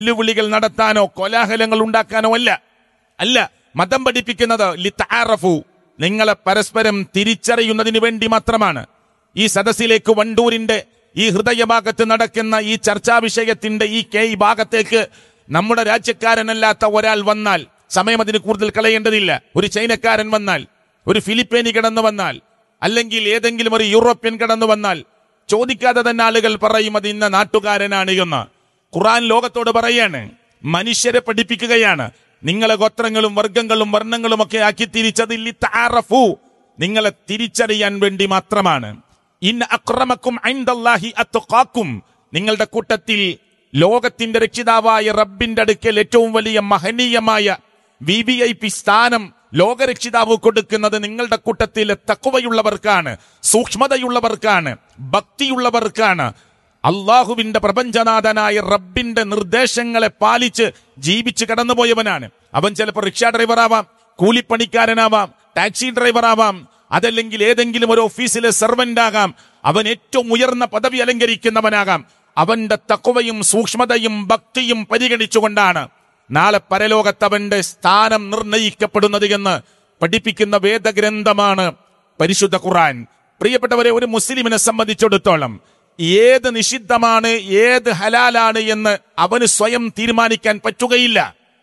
വെല്ലുവിളികൾ നടത്താനോ കോലാഹലങ്ങൾ ഉണ്ടാക്കാനോ അല്ല അല്ല മതം പഠിപ്പിക്കുന്നത് ലിത്താറഫു നിങ്ങളെ പരസ്പരം തിരിച്ചറിയുന്നതിന് വേണ്ടി മാത്രമാണ് ഈ സദസ്സിലേക്ക് വണ്ടൂരിന്റെ ഈ ഹൃദയഭാഗത്ത് നടക്കുന്ന ഈ ചർച്ചാ വിഷയത്തിന്റെ ഈ കെ ഈ ഭാഗത്തേക്ക് നമ്മുടെ രാജ്യക്കാരനല്ലാത്ത ഒരാൾ വന്നാൽ സമയം അതിന് കൂടുതൽ കളയേണ്ടതില്ല ഒരു ചൈനക്കാരൻ വന്നാൽ ഒരു ഫിലിപ്പീനി കടന്നു വന്നാൽ അല്ലെങ്കിൽ ഏതെങ്കിലും ഒരു യൂറോപ്യൻ കടന്നു വന്നാൽ ചോദിക്കാതെ തന്നെ ആളുകൾ പറയും അത് ഇന്ന നാട്ടുകാരനാണ് എന്ന് ഖുറാൻ ലോകത്തോട് പറയാണ് മനുഷ്യരെ പഠിപ്പിക്കുകയാണ് നിങ്ങളെ ഗോത്രങ്ങളും വർഗങ്ങളും വർണ്ണങ്ങളും ഒക്കെ ആക്കി തിരിച്ചതിൽ താറഫു നിങ്ങളെ തിരിച്ചറിയാൻ വേണ്ടി മാത്രമാണ് ഇൻ അക്രമക്കും ഐന്ദല്ലാഹി അത്തുഖാക്കും നിങ്ങളുടെ കൂട്ടത്തിൽ ലോകത്തിന്റെ രക്ഷിതാവായ റബ്ബിന്റെ അടുക്കൽ ഏറ്റവും വലിയ മഹനീയമായ വി വി ഐ പി സ്ഥാനം ലോകരക്ഷിതാവ് കൊടുക്കുന്നത് നിങ്ങളുടെ കൂട്ടത്തിലെ തക്കുവയുള്ളവർക്കാണ് സൂക്ഷ്മതയുള്ളവർക്കാണ് ഭക്തിയുള്ളവർക്കാണ് അള്ളാഹുവിന്റെ പ്രപഞ്ചനാഥനായ റബ്ബിന്റെ നിർദ്ദേശങ്ങളെ പാലിച്ച് ജീവിച്ച് കടന്നുപോയവനാണ് അവൻ ചിലപ്പോൾ റിക്ഷ ഡ്രൈവറാവാം കൂലിപ്പണിക്കാരനാവാം ടാക്സി ഡ്രൈവറാവാം അതല്ലെങ്കിൽ ഏതെങ്കിലും ഒരു ഓഫീസിലെ സെർവന്റ് ആകാം അവൻ ഏറ്റവും ഉയർന്ന പദവി അലങ്കരിക്കുന്നവനാകാം അവന്റെ തക്കവയും സൂക്ഷ്മതയും ഭക്തിയും പരിഗണിച്ചുകൊണ്ടാണ് നാളെ പരലോകത്ത് അവന്റെ സ്ഥാനം നിർണയിക്കപ്പെടുന്നത് എന്ന് പഠിപ്പിക്കുന്ന വേദഗ്രന്ഥമാണ് പരിശുദ്ധ ഖുർആൻ പ്രിയപ്പെട്ടവരെ ഒരു മുസ്ലിമിനെ സംബന്ധിച്ചിടത്തോളം ഏത് നിഷിദ്ധമാണ് ഏത് ഹലാലാണ് എന്ന് അവന് സ്വയം തീരുമാനിക്കാൻ പറ്റുകയില്ല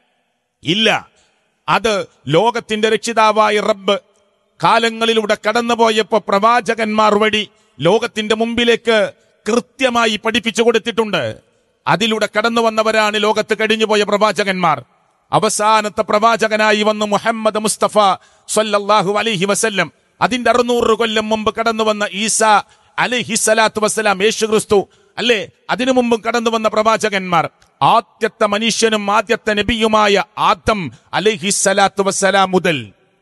ഇല്ല അത് ലോകത്തിന്റെ രക്ഷിതാവായ റബ്ബ് കാലങ്ങളിലൂടെ കടന്നുപോയപ്പോ പ്രവാചകന്മാർ വഴി ലോകത്തിന്റെ മുമ്പിലേക്ക് കൃത്യമായി പഠിപ്പിച്ചു കൊടുത്തിട്ടുണ്ട് അതിലൂടെ കടന്നു വന്നവരാണ് ലോകത്ത് കഴിഞ്ഞുപോയ പ്രവാചകന്മാർ അവസാനത്തെ പ്രവാചകനായി വന്നു മുഹമ്മദ് മുസ്തഫ സല്ലല്ലാഹു അലൈഹി വസല്ലം അതിന്റെ അറുന്നൂറ് കൊല്ലം മുമ്പ് കടന്നു വന്ന ഈസ അലൈഹി സ്വലാത്തു വസ്സലാം യേശു ക്രിസ്തു അല്ലേ അതിനു മുമ്പ് കടന്നു വന്ന പ്രവാചകന്മാർ ആദ്യത്തെ മനുഷ്യനും ആദ്യത്തെ നബിയുമായ ആദം അലൈഹി സ്വലാത്തു വസ്സലാം മുതൽ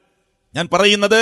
ഞാൻ പറയുന്നത്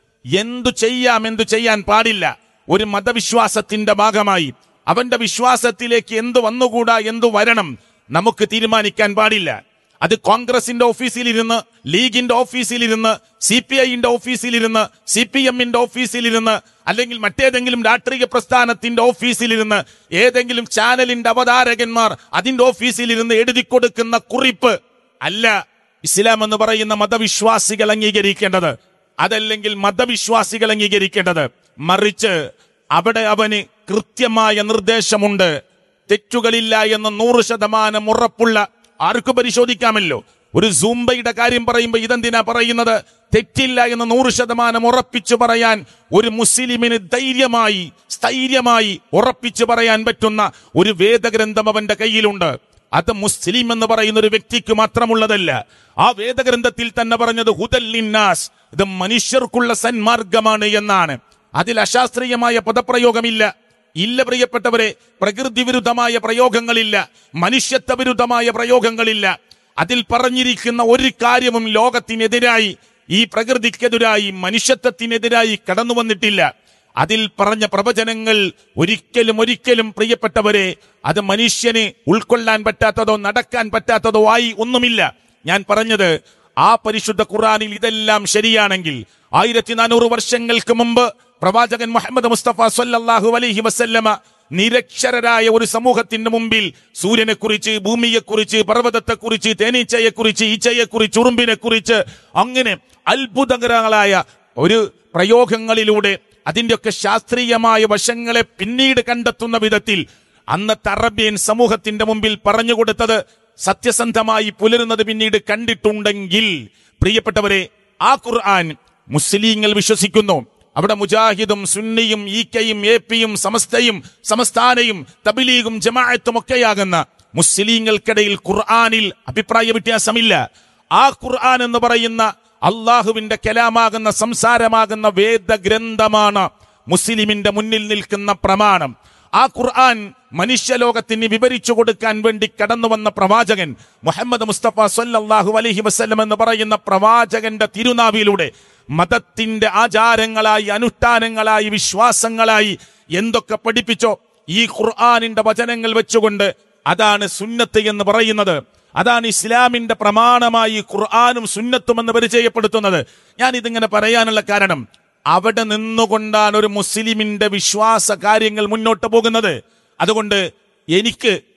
എന്തു ചെയ്യാം എന്തു ചെയ്യാൻ പാടില്ല ഒരു മതവിശ്വാസത്തിന്റെ ഭാഗമായി അവന്റെ വിശ്വാസത്തിലേക്ക് എന്തു വന്നുകൂടാ എന്തു വരണം നമുക്ക് തീരുമാനിക്കാൻ പാടില്ല അത് കോൺഗ്രസിന്റെ ഓഫീസിലിരുന്ന് ലീഗിന്റെ ഓഫീസിലിരുന്ന് സി പി ഐന്റെ ഓഫീസിലിരുന്ന് സി പി എമ്മിന്റെ ഓഫീസിലിരുന്ന് അല്ലെങ്കിൽ മറ്റേതെങ്കിലും രാഷ്ട്രീയ പ്രസ്ഥാനത്തിന്റെ ഓഫീസിലിരുന്ന് ഏതെങ്കിലും ചാനലിന്റെ അവതാരകന്മാർ അതിന്റെ ഓഫീസിലിരുന്ന് എഴുതി കൊടുക്കുന്ന കുറിപ്പ് അല്ല ഇസ്ലാം എന്ന് പറയുന്ന മതവിശ്വാസികൾ അംഗീകരിക്കേണ്ടത് അതല്ലെങ്കിൽ മതവിശ്വാസികൾ അംഗീകരിക്കേണ്ടത് മറിച്ച് അവിടെ അവന് കൃത്യമായ നിർദ്ദേശമുണ്ട് തെറ്റുകളില്ല എന്ന് നൂറ് ശതമാനം ഉറപ്പുള്ള ആർക്ക് പരിശോധിക്കാമല്ലോ ഒരു സൂംബയുടെ കാര്യം പറയുമ്പോൾ ഇതെന്തിനാ പറയുന്നത് തെറ്റില്ല എന്ന് നൂറ് ശതമാനം ഉറപ്പിച്ചു പറയാൻ ഒരു മുസ്ലിമിന് ധൈര്യമായി സ്ഥൈര്യമായി ഉറപ്പിച്ചു പറയാൻ പറ്റുന്ന ഒരു വേദഗ്രന്ഥം അവന്റെ കയ്യിലുണ്ട് അത് മുസ്ലിം എന്ന് പറയുന്ന ഒരു വ്യക്തിക്ക് മാത്രമുള്ളതല്ല ആ വേദഗ്രന്ഥത്തിൽ തന്നെ പറഞ്ഞത് ഹുദല്ലിന്നാസ് ഇത് മനുഷ്യർക്കുള്ള സന്മാർഗമാണ് എന്നാണ് അതിൽ അശാസ്ത്രീയമായ പദപ്രയോഗമില്ല ഇല്ല പ്രിയപ്പെട്ടവരെ പ്രകൃതി വിരുദ്ധമായ പ്രയോഗങ്ങളില്ല മനുഷ്യത്വ വിരുദ്ധമായ പ്രയോഗങ്ങളില്ല അതിൽ പറഞ്ഞിരിക്കുന്ന ഒരു കാര്യവും ലോകത്തിനെതിരായി ഈ പ്രകൃതിക്കെതിരായി മനുഷ്യത്വത്തിനെതിരായി കടന്നു വന്നിട്ടില്ല അതിൽ പറഞ്ഞ പ്രവചനങ്ങൾ ഒരിക്കലും ഒരിക്കലും പ്രിയപ്പെട്ടവരെ അത് മനുഷ്യന് ഉൾക്കൊള്ളാൻ പറ്റാത്തതോ നടക്കാൻ പറ്റാത്തതോ ആയി ഒന്നുമില്ല ഞാൻ പറഞ്ഞത് ആ പരിശുദ്ധ ഖുറാനിൽ ഇതെല്ലാം ശരിയാണെങ്കിൽ ആയിരത്തി നാനൂറ് വർഷങ്ങൾക്ക് മുമ്പ് പ്രവാചകൻ മുഹമ്മദ് മുസ്തഫ സല്ലല്ലാഹു അലൈഹി വസല്ലമ നിരക്ഷരരായ ഒരു സമൂഹത്തിന്റെ മുമ്പിൽ സൂര്യനെ കുറിച്ച് ഭൂമിയെക്കുറിച്ച് പർവ്വതത്തെക്കുറിച്ച് തേനീച്ചയെക്കുറിച്ച് ഈച്ചയെക്കുറിച്ച് ഉറുമ്പിനെ കുറിച്ച് അങ്ങനെ അത്ഭുതകരങ്ങളായ ഒരു പ്രയോഗങ്ങളിലൂടെ അതിന്റെയൊക്കെ ശാസ്ത്രീയമായ വശങ്ങളെ പിന്നീട് കണ്ടെത്തുന്ന വിധത്തിൽ അന്നത്തെ അറബ്യൻ സമൂഹത്തിന്റെ മുമ്പിൽ പറഞ്ഞു കൊടുത്തത് സത്യസന്ധമായി പുലരുന്നത് പിന്നീട് കണ്ടിട്ടുണ്ടെങ്കിൽ പ്രിയപ്പെട്ടവരെ ആ ഖുർആൻ മുസ്ലിങ്ങൾ വിശ്വസിക്കുന്നു അവിടെ മുജാഹിദും സുന്നിയും ഈക്കയും എ പിയും സമസ്തയും സമസ്ഥാനയും തബിലീഗും ജമാഅത്തും ഒക്കെയാകുന്ന മുസ്ലിങ്ങൾക്കിടയിൽ ഖുർആനിൽ അഭിപ്രായ വ്യത്യാസമില്ല ആ ഖുർആൻ എന്ന് പറയുന്ന അള്ളാഹുവിന്റെ കലാമാകുന്ന സംസാരമാകുന്ന വേദഗ്രന്ഥമാണ് മുസ്ലിമിന്റെ മുന്നിൽ നിൽക്കുന്ന പ്രമാണം ആ ഖുർആൻ മനുഷ്യലോകത്തിന് വിവരിച്ചു കൊടുക്കാൻ വേണ്ടി കടന്നു വന്ന പ്രവാചകൻ മുഹമ്മദ് മുസ്തഫ സല്ലല്ലാഹു അലൈഹി വസല്ലം എന്ന് പറയുന്ന പ്രവാചകന്റെ തിരുനാവിലൂടെ മതത്തിന്റെ ആചാരങ്ങളായി അനുഷ്ഠാനങ്ങളായി വിശ്വാസങ്ങളായി എന്തൊക്കെ പഠിപ്പിച്ചോ ഈ ഖുർആാനിന്റെ വചനങ്ങൾ വെച്ചുകൊണ്ട് അതാണ് സുന്നത്ത് എന്ന് പറയുന്നത് അതാണ് ഇസ്ലാമിന്റെ പ്രമാണമായി ഖുർആാനും സുന്നത്തും എന്ന് പരിചയപ്പെടുത്തുന്നത് ഞാൻ ഇതിങ്ങനെ പറയാനുള്ള കാരണം അവിടെ നിന്നുകൊണ്ടാണ് ഒരു മുസ്ലിമിന്റെ വിശ്വാസ കാര്യങ്ങൾ മുന്നോട്ട് പോകുന്നത് അതുകൊണ്ട് എനിക്ക്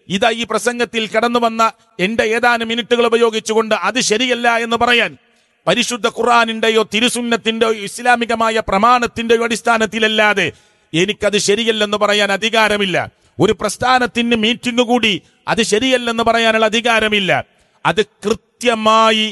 ഇതാ ഈ പ്രസംഗത്തിൽ കടന്നു വന്ന എന്റെ ഏതാനും മിനിറ്റുകൾ ഉപയോഗിച്ചുകൊണ്ട് അത് ശരിയല്ല എന്ന് പറയാൻ പരിശുദ്ധ ഖുറാനിന്റെയോ തിരുസുന്നത്തിന്റെയോ ഇസ്ലാമികമായ പ്രമാണത്തിന്റെയോ അടിസ്ഥാനത്തിലല്ലാതെ എനിക്കത് ശരിയല്ലെന്ന് പറയാൻ അധികാരമില്ല ഒരു പ്രസ്ഥാനത്തിന് മീറ്റിംഗ് കൂടി അത് ശരിയല്ലെന്ന് പറയാനുള്ള അധികാരമില്ല അത് കൃത്യമായി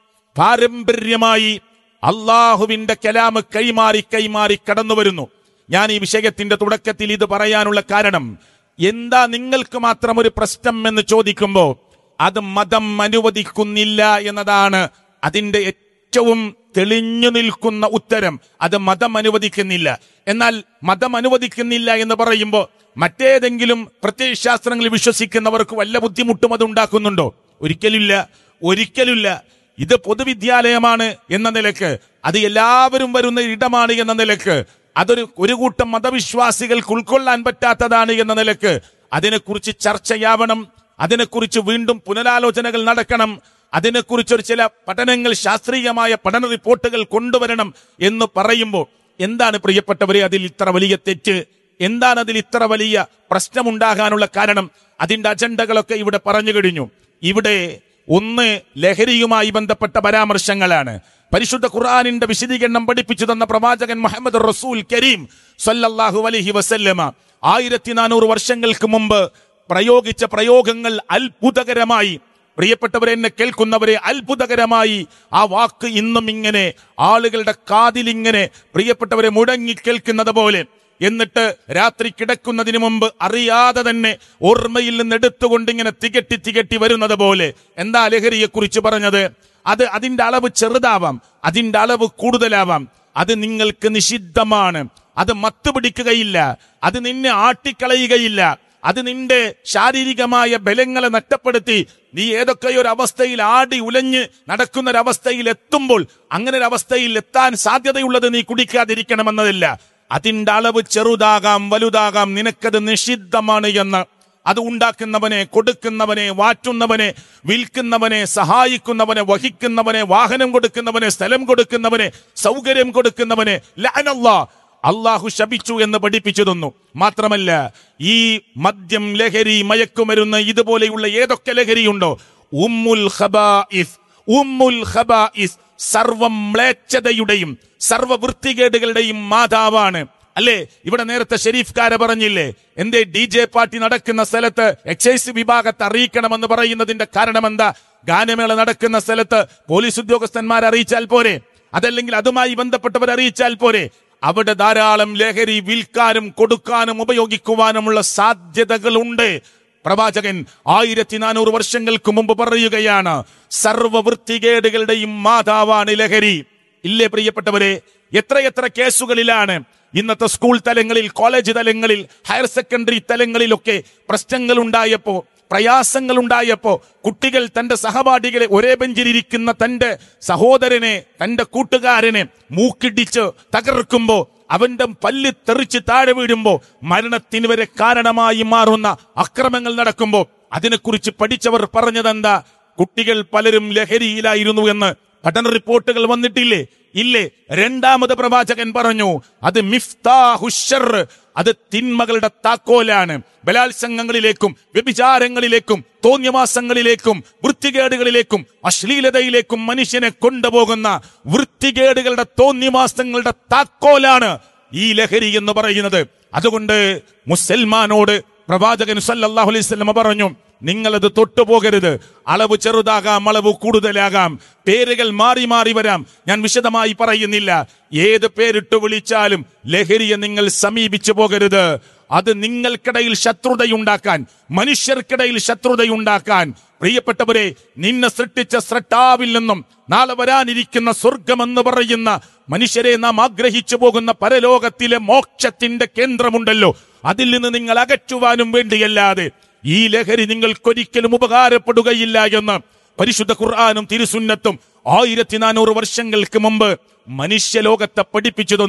പാരമ്പര്യമായി അള്ളാഹുവിന്റെ കലാമ് കൈമാറി കൈമാറി കടന്നു വരുന്നു ഞാൻ ഈ വിഷയത്തിന്റെ തുടക്കത്തിൽ ഇത് പറയാനുള്ള കാരണം എന്താ നിങ്ങൾക്ക് മാത്രം ഒരു പ്രശ്നം എന്ന് ചോദിക്കുമ്പോ അത് മതം അനുവദിക്കുന്നില്ല എന്നതാണ് അതിന്റെ ഏറ്റവും തെളിഞ്ഞു നിൽക്കുന്ന ഉത്തരം അത് മതം അനുവദിക്കുന്നില്ല എന്നാൽ മതം അനുവദിക്കുന്നില്ല എന്ന് പറയുമ്പോൾ മറ്റേതെങ്കിലും പ്രത്യയശാസ്ത്രങ്ങളിൽ വിശ്വസിക്കുന്നവർക്ക് വല്ല ബുദ്ധിമുട്ടും അത് ഉണ്ടാക്കുന്നുണ്ടോ ഒരിക്കലില്ല ഒരിക്കലില്ല ഇത് പൊതുവിദ്യാലയമാണ് എന്ന നിലക്ക് അത് എല്ലാവരും വരുന്ന ഇടമാണ് എന്ന നിലക്ക് അതൊരു ഒരു കൂട്ടം മതവിശ്വാസികൾക്ക് ഉൾക്കൊള്ളാൻ പറ്റാത്തതാണ് എന്ന നിലക്ക് അതിനെക്കുറിച്ച് ചർച്ചയാവണം അതിനെക്കുറിച്ച് വീണ്ടും പുനരാലോചനകൾ നടക്കണം അതിനെക്കുറിച്ചൊരു ചില പഠനങ്ങൾ ശാസ്ത്രീയമായ പഠന റിപ്പോർട്ടുകൾ കൊണ്ടുവരണം എന്ന് പറയുമ്പോൾ എന്താണ് പ്രിയപ്പെട്ടവരെ അതിൽ ഇത്ര വലിയ തെറ്റ് എന്താണ് അതിൽ ഇത്ര വലിയ പ്രശ്നമുണ്ടാകാനുള്ള കാരണം അതിന്റെ അജണ്ടകളൊക്കെ ഇവിടെ പറഞ്ഞു കഴിഞ്ഞു ഇവിടെ ഒന്ന് ലഹരിയുമായി ബന്ധപ്പെട്ട പരാമർശങ്ങളാണ് പരിശുദ്ധ ഖുർആാനിന്റെ വിശദീകരണം പഠിപ്പിച്ചു തന്ന പ്രവാചകൻ മുഹമ്മദ് റസൂൽ കരീം സല്ലല്ലാഹു അലൈഹി വസല്ലമ ആയിരത്തി നാനൂറ് വർഷങ്ങൾക്ക് മുമ്പ് പ്രയോഗിച്ച പ്രയോഗങ്ങൾ അത്ഭുതകരമായി പ്രിയപ്പെട്ടവരെ എന്നെ കേൾക്കുന്നവരെ അത്ഭുതകരമായി ആ വാക്ക് ഇന്നും ഇങ്ങനെ ആളുകളുടെ കാതിലിങ്ങനെ പ്രിയപ്പെട്ടവരെ മുടങ്ങി കേൾക്കുന്നത് പോലെ എന്നിട്ട് രാത്രി കിടക്കുന്നതിന് മുമ്പ് അറിയാതെ തന്നെ ഓർമ്മയിൽ നിന്ന് എടുത്തുകൊണ്ട് ഇങ്ങനെ തികട്ടി തികട്ടി വരുന്നത് പോലെ എന്താ ലഹരിയെ കുറിച്ച് പറഞ്ഞത് അത് അതിന്റെ അളവ് ചെറുതാവാം അതിന്റെ അളവ് കൂടുതലാവാം അത് നിങ്ങൾക്ക് നിഷിദ്ധമാണ് അത് മത്ത് പിടിക്കുകയില്ല അത് നിന്നെ ആട്ടിക്കളയുകയില്ല അത് നിന്റെ ശാരീരികമായ ബലങ്ങളെ നഷ്ടപ്പെടുത്തി നീ ഏതൊക്കെയോ ഒരു അവസ്ഥയിൽ ആടി ഉലഞ്ഞ് നടക്കുന്ന ഒരു അവസ്ഥയിൽ എത്തുമ്പോൾ അങ്ങനെ ഒരു അവസ്ഥയിൽ എത്താൻ സാധ്യതയുള്ളത് നീ കുടിക്കാതിരിക്കണമെന്നതില്ല അതിന്റെ അളവ് ചെറുതാകാം വലുതാകാം നിനക്കത് നിഷിദ്ധമാണ് എന്ന് അത് ഉണ്ടാക്കുന്നവനെ കൊടുക്കുന്നവനെ വാറ്റുന്നവനെ വിൽക്കുന്നവനെ സഹായിക്കുന്നവനെ വഹിക്കുന്നവനെ വാഹനം കൊടുക്കുന്നവനെ സ്ഥലം കൊടുക്കുന്നവനെ സൗകര്യം കൊടുക്കുന്നവനെ ലാനല്ലാ അള്ളാഹു ശപിച്ചു എന്ന് പഠിപ്പിച്ചു തന്നു മാത്രമല്ല ഈ മദ്യം ലഹരി മയക്കുമരുന്ന് ഇതുപോലെയുള്ള ഏതൊക്കെ ലഹരിയുണ്ടോ ഉമ്മുൽ ഖബായിസ് ഉമ്മുൽ ഖബായിസ് സർവ മ്ലേച്ഛതയുടെയും സർവ വൃത്തികേടുകളുടെയും മാതാവാണ് അല്ലേ ഇവിടെ നേരത്തെ ഷെരീഫ്കാര പറഞ്ഞില്ലേ എന്തേ ഡി ജെ പാർട്ടി നടക്കുന്ന സ്ഥലത്ത് എക്സൈസ് വിഭാഗത്തെ അറിയിക്കണമെന്ന് പറയുന്നതിന്റെ കാരണം എന്താ ഗാനമേള നടക്കുന്ന സ്ഥലത്ത് പോലീസ് ഉദ്യോഗസ്ഥന്മാരെ അറിയിച്ചാൽ പോരെ അതല്ലെങ്കിൽ അതുമായി ബന്ധപ്പെട്ടവർ അറിയിച്ചാൽ പോരെ അവിടെ ധാരാളം ലഹരി വിൽക്കാനും കൊടുക്കാനും ഉപയോഗിക്കുവാനുമുള്ള സാധ്യതകളുണ്ട് പ്രവാചകൻ ആയിരത്തി നാനൂറ് വർഷങ്ങൾക്ക് മുമ്പ് പറയുകയാണ് സർവ വൃത്തികേടുകളുടെയും മാതാവാണ് ലഹരി ഇല്ലേ പ്രിയപ്പെട്ടവരെ എത്രയെത്ര കേസുകളിലാണ് ഇന്നത്തെ സ്കൂൾ തലങ്ങളിൽ കോളേജ് തലങ്ങളിൽ ഹയർ സെക്കൻഡറി തലങ്ങളിലൊക്കെ പ്രശ്നങ്ങൾ ഉണ്ടായപ്പോ പ്രയാസങ്ങൾ ഉണ്ടായപ്പോ കുട്ടികൾ തന്റെ സഹപാഠികളെ ഒരേ ബെഞ്ചിലിരിക്കുന്ന തന്റെ സഹോദരനെ തന്റെ കൂട്ടുകാരനെ മൂക്കിടിച്ച് തകർക്കുമ്പോ അവന്റെ പല്ല് തെറിച്ച് താഴെ വീഴുമ്പോ മരണത്തിന് വരെ കാരണമായി മാറുന്ന അക്രമങ്ങൾ നടക്കുമ്പോ അതിനെക്കുറിച്ച് പഠിച്ചവർ പറഞ്ഞതെന്താ കുട്ടികൾ പലരും ലഹരിയിലായിരുന്നു എന്ന് പഠന റിപ്പോർട്ടുകൾ വന്നിട്ടില്ലേ ഇല്ലേ രണ്ടാമത് പ്രവാചകൻ പറഞ്ഞു അത് മിഫ്താഹുഷർ അത് തിന്മകളുടെ താക്കോലാണ് ബലാത്സംഗങ്ങളിലേക്കും വ്യഭിചാരങ്ങളിലേക്കും തോന്നിയമാസങ്ങളിലേക്കും വൃത്തികേടുകളിലേക്കും അശ്ലീലതയിലേക്കും മനുഷ്യനെ കൊണ്ടുപോകുന്ന വൃത്തികേടുകളുടെ തോന്നിയമാസങ്ങളുടെ താക്കോലാണ് ഈ ലഹരി എന്ന് പറയുന്നത് അതുകൊണ്ട് മുസൽമാനോട് പ്രവാചകൻ സല്ലല്ലാഹു അലൈഹി വസല്ലമ പറഞ്ഞു നിങ്ങളത് തൊട്ടുപോകരുത് അളവ് ചെറുതാകാം അളവ് കൂടുതലാകാം പേരുകൾ മാറി മാറി വരാം ഞാൻ വിശദമായി പറയുന്നില്ല ഏത് പേരിട്ട് വിളിച്ചാലും ലഹരിയെ നിങ്ങൾ സമീപിച്ചു പോകരുത് അത് നിങ്ങൾക്കിടയിൽ ശത്രുതയുണ്ടാക്കാൻ മനുഷ്യർക്കിടയിൽ ശത്രുതയുണ്ടാക്കാൻ പ്രിയപ്പെട്ടവരെ നിന്നെ സൃഷ്ടിച്ച സ്രട്ടാവിൽ നിന്നും നാളെ വരാനിരിക്കുന്ന സ്വർഗമെന്ന് പറയുന്ന മനുഷ്യരെ നാം ആഗ്രഹിച്ചു പോകുന്ന പരലോകത്തിലെ മോക്ഷത്തിന്റെ കേന്ദ്രമുണ്ടല്ലോ അതിൽ നിന്ന് നിങ്ങൾ അകറ്റുവാനും വേണ്ടിയല്ലാതെ ഈ ലഹരി നിങ്ങൾക്കൊരിക്കലും ഉപകാരപ്പെടുകയില്ല എന്ന് പരിശുദ്ധ ഖുർആാനും തിരുസുന്നത്തും ആയിരത്തി നാനൂറ് വർഷങ്ങൾക്ക് മുമ്പ് മനുഷ്യലോകത്തെ പഠിപ്പിച്ചു തന്നു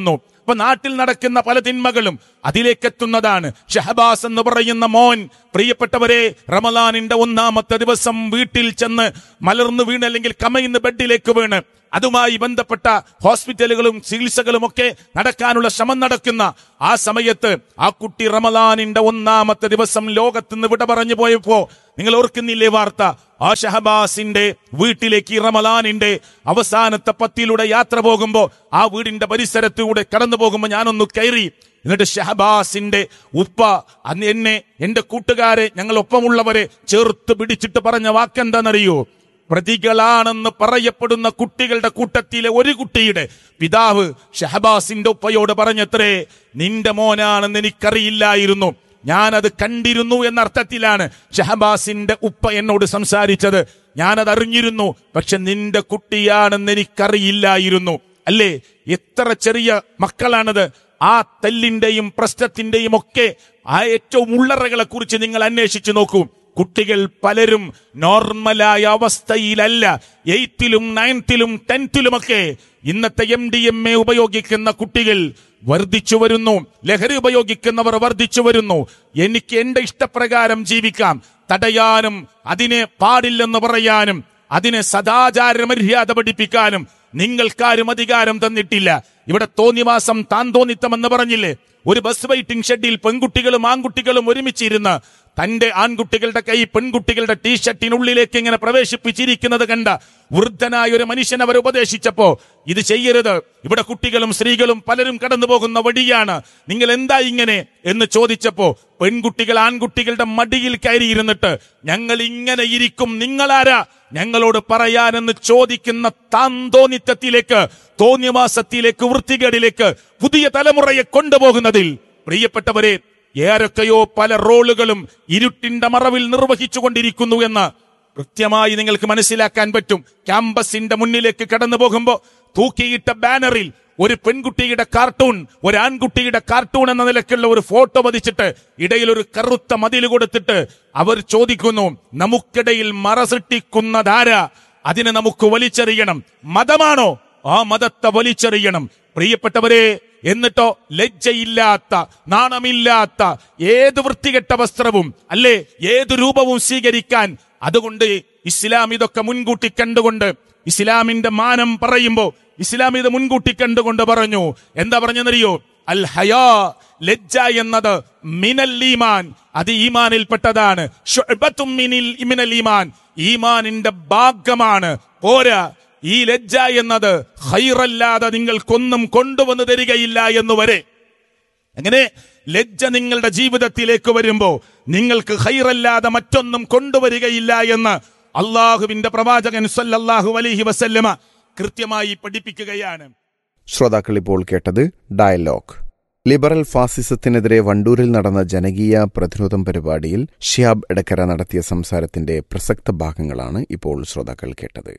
ഇപ്പൊ നാട്ടിൽ നടക്കുന്ന പല തിന്മകളും അതിലേക്കെത്തുന്നതാണ് ഷഹബാസ് എന്ന് പറയുന്ന മോൻ പ്രിയപ്പെട്ടവരെ റമലാനിന്റെ ഒന്നാമത്തെ ദിവസം വീട്ടിൽ ചെന്ന് മലർന്നു വീണ് അല്ലെങ്കിൽ കമയിന്ന് ബെഡിലേക്ക് വീണ് അതുമായി ബന്ധപ്പെട്ട ഹോസ്പിറ്റലുകളും ചികിത്സകളും ഒക്കെ നടക്കാനുള്ള ശ്രമം നടക്കുന്ന ആ സമയത്ത് ആ കുട്ടി റമലാനിന്റെ ഒന്നാമത്തെ ദിവസം ലോകത്ത് നിന്ന് വിട പറഞ്ഞു പോയപ്പോ നിങ്ങൾ ഓർക്കുന്നില്ലേ വാർത്ത ആ ഷഹബാസിന്റെ വീട്ടിലേക്ക് ഈ റമലാനിന്റെ അവസാനത്തെ പത്തിലൂടെ യാത്ര പോകുമ്പോ ആ വീടിന്റെ പരിസരത്തൂടെ കടന്നു പോകുമ്പോ ഞാനൊന്ന് കയറി എന്നിട്ട് ഷഹബാസിന്റെ ഉപ്പ അന്ന് എന്നെ എന്റെ കൂട്ടുകാരെ ഞങ്ങൾ ഒപ്പമുള്ളവരെ ചേർത്ത് പിടിച്ചിട്ട് പറഞ്ഞ വാക്കെന്താണെന്നറിയോ പ്രതികളാണെന്ന് പറയപ്പെടുന്ന കുട്ടികളുടെ കൂട്ടത്തിലെ ഒരു കുട്ടിയുടെ പിതാവ് ഷഹബാസിന്റെ ഉപ്പയോട് പറഞ്ഞത്രേ നിന്റെ മോനാണെന്ന് എനിക്കറിയില്ലായിരുന്നു ഞാനത് കണ്ടിരുന്നു എന്ന അർത്ഥത്തിലാണ് ഷഹബാസിന്റെ ഉപ്പ എന്നോട് സംസാരിച്ചത് ഞാനത് അറിഞ്ഞിരുന്നു പക്ഷെ നിന്റെ കുട്ടിയാണെന്ന് എനിക്കറിയില്ലായിരുന്നു അല്ലേ എത്ര ചെറിയ മക്കളാണത് ആ തല്ലിന്റെയും പ്രശ്നത്തിന്റെയും ഒക്കെ ആ ഏറ്റവും ഉള്ളറകളെ കുറിച്ച് നിങ്ങൾ അന്വേഷിച്ചു നോക്കൂ കുട്ടികൾ പലരും നോർമലായ അവസ്ഥയിലല്ല എയ്ത്തിലും നയൻത്തിലും ടെൻത്തിലുമൊക്കെ ഇന്നത്തെ എം ഡി എം എ ഉപയോഗിക്കുന്ന കുട്ടികൾ വർദ്ധിച്ചു വരുന്നു ലഹരി ഉപയോഗിക്കുന്നവർ വർദ്ധിച്ചു വരുന്നു എനിക്ക് എന്റെ ഇഷ്ടപ്രകാരം ജീവിക്കാം തടയാനും അതിനെ പാടില്ലെന്ന് പറയാനും അതിനെ സദാചാര മര്യാദ പഠിപ്പിക്കാനും നിങ്ങൾക്കാരും അധികാരം തന്നിട്ടില്ല ഇവിടെ തോന്നിവാസം താൻ തോന്നിത്തം എന്ന് പറഞ്ഞില്ലേ ഒരു ബസ് വെയിറ്റിംഗ് ഷെഡിൽ പെൺകുട്ടികളും ആൺകുട്ടികളും ഒരുമിച്ചിരുന്ന് തന്റെ ആൺകുട്ടികളുടെ കൈ പെൺകുട്ടികളുടെ ടീഷർട്ടിനുള്ളിലേക്ക് ഇങ്ങനെ പ്രവേശിപ്പിച്ചിരിക്കുന്നത് കണ്ട വൃദ്ധനായ ഒരു മനുഷ്യൻ അവർ ഉപദേശിച്ചപ്പോ ഇത് ചെയ്യരുത് ഇവിടെ കുട്ടികളും സ്ത്രീകളും പലരും കടന്നു പോകുന്ന വഴിയാണ് നിങ്ങൾ എന്താ ഇങ്ങനെ എന്ന് ചോദിച്ചപ്പോ പെൺകുട്ടികൾ ആൺകുട്ടികളുടെ മടിയിൽ കയറിയിരുന്നിട്ട് ഞങ്ങൾ ഇങ്ങനെ ഇരിക്കും നിങ്ങളാരാ ഞങ്ങളോട് പറയാനെന്ന് ചോദിക്കുന്ന താന്തോന്നിത്തത്തിലേക്ക് തോന്നിയമാസത്തിലേക്ക് വൃത്തികേടിലേക്ക് പുതിയ തലമുറയെ കൊണ്ടുപോകുന്നതിൽ പ്രിയപ്പെട്ടവരെ ഏറൊക്കെയോ പല റോളുകളും ഇരുട്ടിന്റെ മറവിൽ നിർവഹിച്ചു കൊണ്ടിരിക്കുന്നു എന്ന് കൃത്യമായി നിങ്ങൾക്ക് മനസ്സിലാക്കാൻ പറ്റും ക്യാമ്പസിന്റെ മുന്നിലേക്ക് കടന്നു പോകുമ്പോ തൂക്കിയിട്ട ബാനറിൽ ഒരു പെൺകുട്ടിയുടെ കാർട്ടൂൺ ഒരു ആൺകുട്ടിയുടെ കാർട്ടൂൺ എന്ന നിലക്കുള്ള ഒരു ഫോട്ടോ പതിച്ചിട്ട് ഇടയിൽ ഒരു കറുത്ത മതിൽ കൊടുത്തിട്ട് അവർ ചോദിക്കുന്നു നമുക്കിടയിൽ മറ സൃഷ്ടിക്കുന്നതാരാ അതിനെ നമുക്ക് വലിച്ചെറിയണം മതമാണോ ആ മതത്തെ വലിച്ചെറിയണം പ്രിയപ്പെട്ടവരെ എന്നിട്ടോ ലജ്ജയില്ലാത്ത നാണമില്ലാത്ത ഏത് വൃത്തികെട്ട വസ്ത്രവും അല്ലേ ഏത് രൂപവും സ്വീകരിക്കാൻ അതുകൊണ്ട് ഇസ്ലാം ഇതൊക്കെ മുൻകൂട്ടി കണ്ടുകൊണ്ട് ഇസ്ലാമിന്റെ മാനം പറയുമ്പോ ഇസ്ലാം ഇത് മുൻകൂട്ടി കണ്ടുകൊണ്ട് പറഞ്ഞു എന്താ പറഞ്ഞെന്നറിയോ അൽ ഹയാ ലജ്ജ എന്നത് മിനൽ ഈമാൻ അത് ഈമാനിൽപ്പെട്ടതാണ് ശുഅബത്തും മിനിൽ മിനൽ ഈമാൻ ഈമാനിന്റെ ഭാഗമാണ് പോരാ ഈ ലജ്ജ എന്നത് ഹൈറല്ലാതെ നിങ്ങൾക്കൊന്നും കൊണ്ടുവന്നു തരികയില്ല എന്ന് വരെ അങ്ങനെ ലജ്ജ നിങ്ങളുടെ ജീവിതത്തിലേക്ക് വരുമ്പോ നിങ്ങൾക്ക് ഹൈറല്ലാതെ മറ്റൊന്നും കൊണ്ടുവരികയില്ല എന്ന് അള്ളാഹുവിന്റെ പ്രവാചകൻ സല്ലല്ലാഹു അലൈഹി വസല്ലമ കൃത്യമായി പഠിപ്പിക്കുകയാണ് ശ്രോതാക്കൾ ഇപ്പോൾ കേട്ടത് ഡയലോഗ് ലിബറൽ ഫാസിസത്തിനെതിരെ വണ്ടൂരിൽ നടന്ന ജനകീയ പ്രതിരോധം പരിപാടിയിൽ ഷിയാബ് എടക്കര നടത്തിയ സംസാരത്തിന്റെ പ്രസക്ത ഭാഗങ്ങളാണ് ഇപ്പോൾ ശ്രോതാക്കൾ കേട്ടത്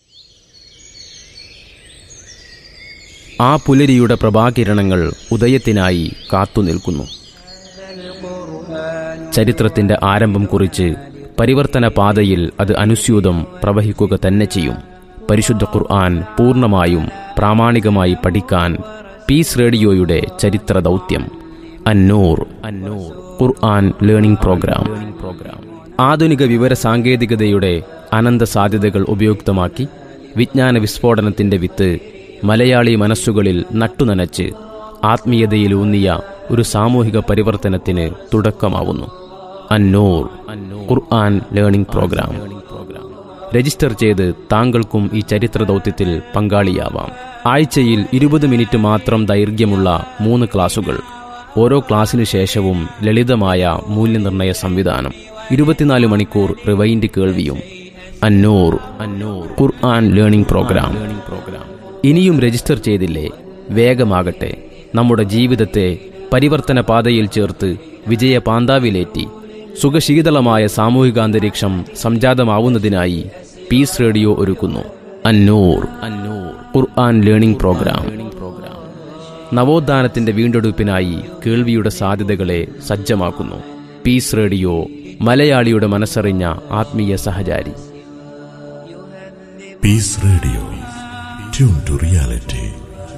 ആ പുലരിയുടെ പ്രഭാകിരണങ്ങൾ ഉദയത്തിനായി കാത്തുനിൽക്കുന്നു ചരിത്രത്തിന്റെ ആരംഭം കുറിച്ച് പരിവർത്തന പാതയിൽ അത് അനുസ്യൂതം പ്രവഹിക്കുക തന്നെ ചെയ്യും പരിശുദ്ധ ഖുർആൻ പൂർണ്ണമായും പ്രാമാണികമായി പഠിക്കാൻ പീസ് റേഡിയോയുടെ ചരിത്ര ദൗത്യം Annoor Annoor Quran learning program program ആധുനിക വിവര സാങ്കേതികതയുടെ അനന്ത സാധ്യതകൾ ഉപയുക്തമാക്കി വിജ്ഞാന വിസ്ഫോടനത്തിന്റെ വിത്ത് മലയാളി മനസ്സുകളിൽ നട്ടുനനച്ച് ആത്മീയതയിലൂന്നിയ ഒരു സാമൂഹിക പരിവർത്തനത്തിന് തുടക്കമാവുന്നു Annoor Quran learning program register ചെയ്ത് താങ്കൾക്കും ഈ ചരിത്ര ദൗത്യത്തിൽ പങ്കാളിയാവാം ആഴ്ചയിൽ ഇരുപത് മിനിറ്റ് മാത്രം ദൈർഘ്യമുള്ള മൂന്ന് ക്ലാസുകൾ ഓരോ ക്ലാസ്സിനു ശേഷവും ലളിതമായ മൂല്യനിർണ്ണയ സംവിധാനം ഇരുപത്തിനാല് മണിക്കൂർ റിവൈൻഡ് കേൾവിയും Annoor Annoor Quran learning program program ഇനിയും രജിസ്റ്റർ ചെയ്തില്ലേ വേഗമാകട്ടെ നമ്മുടെ ജീവിതത്തെ പരിവർത്തന പാതയിൽ ചേർത്ത് വിജയ പാന്താവിലേറ്റി സുഖശീതളമായ സാമൂഹികാന്തരീക്ഷം സംജാതമാവുന്നതിനായി പീസ് റേഡിയോ ഒരുക്കുന്നു അന്നൂർ അന്നൂർ ഖുർആൻ ലേണിംഗ് പ്രോഗ്രാം നവോത്ഥാനത്തിന്റെ വീണ്ടെടുപ്പിനായി കേൾവിയുടെ സാധ്യതകളെ സജ്ജമാക്കുന്നു പീസ് റേഡിയോ മലയാളിയുടെ മനസ്സറിഞ്ഞ ആത്മീയ സഹചാരി Peace Radio. Tune to reality.